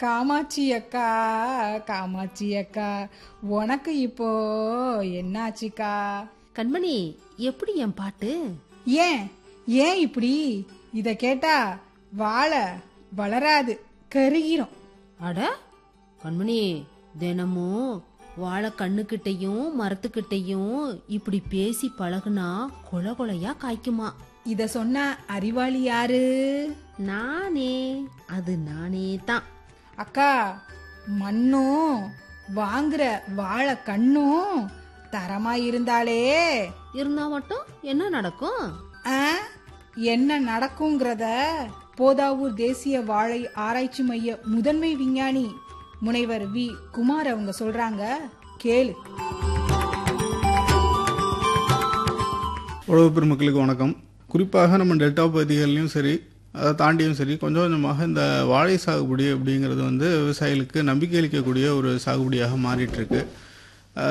காமாட்சி அக்கா காமாட்சி அக்கா உனக்கு இப்போ என்னாச்சுக்கா கண்மணி எப்படி என் பாட்டு ஏன் ஏன் இப்படி இத கேட்டா வாழை வளராது கருகிரும் அட கண்மணி தினமும் வாழை கண்ணுக்கிட்டையும் மரத்துக்கிட்டையும் இப்படி பேசி பழகுனா கொல கொலையா காய்க்குமா இத சொன்ன அறிவாளி யாரு நானே அது நானே தான் அக்கா மண்ணும் வாங்குற வாழை கண்ணும் தரமா இருந்தாலே இருந்தா மட்டும் என்ன நடக்கும் ஆ, என்ன நடக்குங்கிறத போதாவூர் தேசிய வாழை ஆராய்ச்சி மைய முதன்மை விஞ்ஞானி முனைவர் வி குமார் அவங்க சொல்றாங்க கேளு உழவு பெருமக்களுக்கு வணக்கம் குறிப்பாக நம்ம டெல்டா பகுதிகள்லையும் சரி அதை தாண்டியும் சரி கொஞ்சம் கொஞ்சமாக இந்த வாழை சாகுபடி அப்படிங்கிறது வந்து விவசாயிகளுக்கு நம்பிக்கை அளிக்கக்கூடிய ஒரு சாகுபடியாக மாறிட்டு இருக்கு